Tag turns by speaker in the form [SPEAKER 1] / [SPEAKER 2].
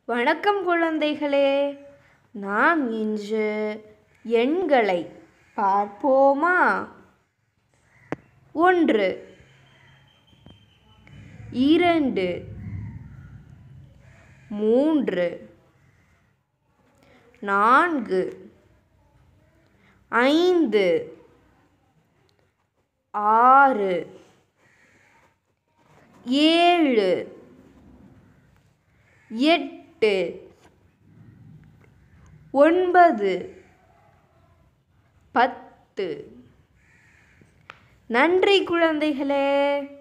[SPEAKER 1] வணக்கம் குழந்தைகளே நாம் இன்று எண்களை பார்ப்போமா ஒன்று இரண்டு மூன்று நான்கு ஐந்து ஆறு ஏழு எட்டு ஒன்பது பத்து நன்றி குழந்தைகளே